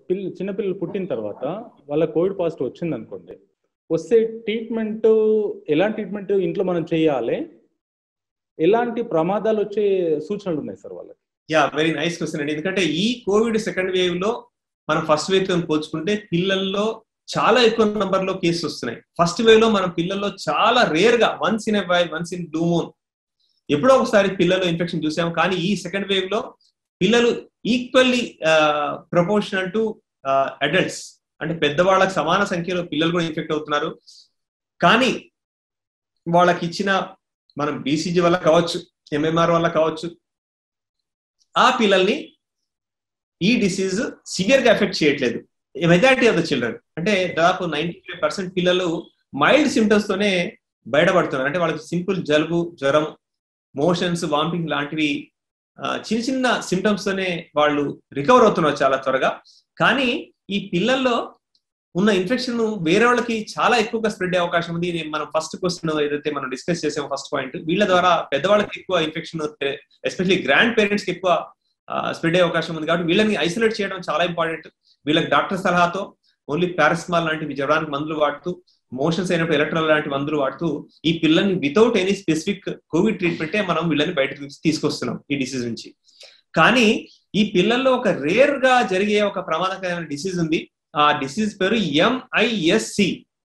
పిల్ల చిన్నపిల్లలు పుట్టిన తర్వాత వాళ్ళ కోవిడ్ పాజిటివ్ వచ్చింది అనుకోండి వస్తే ట్రీట్మెంట్ ఎలాంటి ట్రీట్మెంట్ ఇంట్లో మనం చేయాలి ఎలాంటి ప్రమాదాలు వచ్చే సూచనలు ఉన్నాయి సార్ వాళ్ళకి యా వెరీ నైస్ క్వశ్చన్ అండి ఎందుకంటే ఈ కోవిడ్ సెకండ్ వేవ్ లో మనం ఫస్ట్ వేవ్ తో పోల్చుకుంటే పిల్లల్లో చాలా ఎక్కువ నంబర్ లో కేసెస్ వస్తున్నాయి ఫస్ట్ వేవ్ లో మనం పిల్లల్లో చాలా రేర్ గా once in a while once in blue moon ఎప్పుడో ఒకసారి పిల్లలు ఇన్ఫెక్షన్ చూసాం కానీ ఈ సెకండ్ వేవ్ లో పిల్లలు ఈక్వల్లీ ప్రపోర్షనల్ టు అడల్ట్స్ అంటే పెద్దవాళ్ళకి సమాన సంఖ్యలో పిల్లలు కూడా ఇన్ఫెక్ట్ అవుతున్నారు కానీ వాళ్ళకి ఇచ్చిన మనం బీసీజీ వల్ల కావచ్చు ఎంఎంఆర్ వల్ల కావచ్చు ఆ పిల్లల్ని ఈ డిసీజ్ సివియర్ గా ఎఫెక్ట్ చేయట్లేదు మెజారిటీ ఆఫ్ ద చిల్డ్రన్ అంటే దాదాపు నైన్టీ ఫైవ్ పర్సెంట్ పిల్లలు మైల్డ్ సిమ్టమ్స్ తోనే బయటపడుతున్నారు అంటే వాళ్ళకి సింపుల్ జలుబు జ్వరం మోషన్స్ వామిటింగ్ లాంటివి చిన్న చిన్న సిమ్టమ్స్ తోనే వాళ్ళు రికవర్ అవుతున్నారు చాలా త్వరగా కానీ ఈ పిల్లల్లో ఉన్న ఇన్ఫెక్షన్ వేరే వాళ్ళకి చాలా ఎక్కువగా స్ప్రెడ్ అయ్యే అవకాశం ఉంది మనం ఫస్ట్ క్వశ్చన్ ఏదైతే మనం డిస్కస్ చేసాం ఫస్ట్ పాయింట్ వీళ్ళ ద్వారా పెద్దవాళ్ళకి ఎక్కువ ఇన్ఫెక్షన్ ఎస్పెషల్లీ గ్రాండ్ పేరెంట్స్ కి ఎక్కువ స్ప్రెడ్ అయ్యే అవకాశం ఉంది కాబట్టి వీళ్ళని ఐసోలేట్ చేయడం చాలా ఇంపార్టెంట్ వీళ్ళకి డాక్టర్ సలహాతో ఓన్లీ పారాసిటమాల్ లాంటివి జ్వరానికి మందులు వాడుతూ మోషన్స్ అయినప్పుడు ఎలక్ట్రాల్ లాంటి మందులు వాడుతూ ఈ పిల్లల్ని వితౌట్ ఎనీ స్పెసిఫిక్ కోవిడ్ ట్రీట్మెంటే మనం వీళ్ళని బయటకు తీసుకొస్తున్నాం ఈ డిసీజ్ నుంచి కానీ ఈ పిల్లల్లో ఒక రేర్ గా జరిగే ఒక ప్రమాదకరమైన డిసీజ్ ఉంది ఆ డిసీజ్ పేరు ఎంఐఎస్సి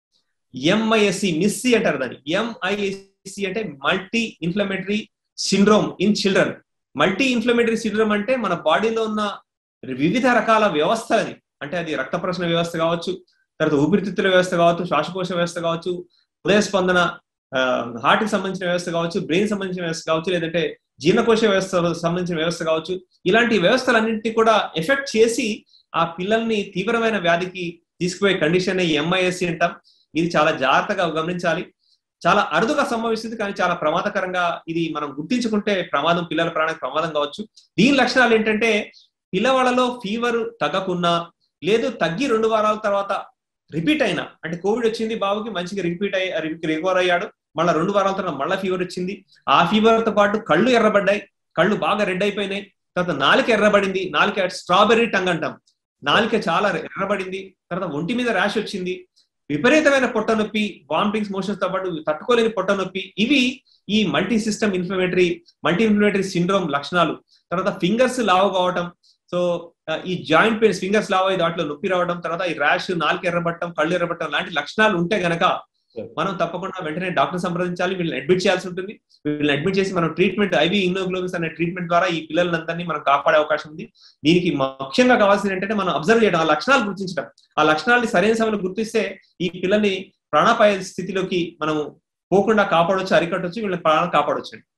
ఎంఐఎస్సి మిస్సి అంటారు దాన్ని ఎంఐఎస్సి అంటే multi inflammatory syndrome in children multi inflammatory syndrome అంటే మన బాడీలో ఉన్న వివిధ రకాల వ్యవస్థలని అంటే అది రక్త ప్రసరణ వ్యవస్థ కావచ్చు తర్వాత ఊపిరితిత్తుల వ్యవస్థ కావచ్చు శ్వాసకోశ వ్యవస్థ కావచ్చు హృదయ స్పందన హార్ట్ కి సంబంధించిన వ్యవస్థ కావచ్చు బ్రెయిన్ సంబంధించిన వ్యవస్థ కావచ్చు లేదంటే జీర్ణకోశ వ్యవస్థ సంబంధించిన వ్యవస్థ కావచ్చు ఇలాంటి వ్యవస్థలన్నింటినీ కూడా ఎఫెక్ట్ చేసి ఆ పిల్లల్ని తీవ్రమైన వ్యాధికి తీసుకుపోయే కండిషన్ ఎంఐఎస్సి అంటాం ఇది చాలా జాగ్రత్తగా గమనించాలి చాలా అరుదుగా సంభవిస్తుంది కానీ చాలా ప్రమాదకరంగా ఇది మనం గుర్తించుకుంటే ప్రమాదం పిల్లల ప్రాణానికి ప్రమాదం కావచ్చు దీని లక్షణాలు ఏంటంటే పిల్లవాళ్ళలో ఫీవర్ తగ్గకున్నా లేదు తగ్గి రెండు వారాల తర్వాత రిపీట్ అయినా అంటే కోవిడ్ వచ్చింది బాబుకి మంచిగా రిపీట్ అయ్యి రికవర్ అయ్యాడు మళ్ళీ రెండు వారాల తర్వాత మళ్ళీ ఫీవర్ వచ్చింది ఆ ఫీవర్ తో పాటు కళ్ళు ఎర్రబడ్డాయి కళ్ళు బాగా రెడ్ అయిపోయినాయి తర్వాత నాలుక ఎర్రబడింది నాలుక స్ట్రాబెర్రీ టంగ్ అంటాం నాలుక చాలా ఎర్రబడింది తర్వాత ఒంటి మీద ర్యాష్ వచ్చింది విపరీతమైన పొట్ట నొప్పి వామిటింగ్స్ మోషన్స్ తో పాటు తట్టుకోలేని పొట్ట నొప్పి ఇవి ఈ multi system inflammatory multi inflammatory syndrome లక్షణాలు తర్వాత ఫింగర్స్ లావు కావటం సో ఈ జాయింట్ పెయిన్స్ ఫింగర్స్ లావు అయ్యి దాంట్లో నొప్పి రావడం తర్వాత ఈ ర్యాష్ నాలుగు ఎర్రబట్టడం కళ్ళు ఎర్రబట్టడం లాంటి లక్షణాలు ఉంటే గనక మనం తప్పకుండా వెంటనే డాక్టర్ సంప్రదించాలి వీళ్ళని అడ్మిట్ చేయాల్సి ఉంటుంది వీళ్ళని అడ్మిట్ చేసి మనం ట్రీట్మెంట్ ఐవి ఇమ్యూనోగ్లోబిన్స్ అనే ట్రీట్మెంట్ ద్వారా ఈ పిల్లలందరినీ మనం కాపాడే అవకాశం ఉంది దీనికి ముఖ్యంగా కావాల్సింది ఏంటంటే మనం అబ్జర్వ్ చేయడం ఆ లక్షణాలు గుర్తించడం ఆ లక్షణాలని సరైన సమయంలో గుర్తిస్తే ఈ పిల్లల్ని ప్రాణాపాయ స్థితిలోకి మనం పోకుండా కాపాడొచ్చు అరికట్టొచ్చు వీళ్ళని ప్రాణం కాపాడొచ్చు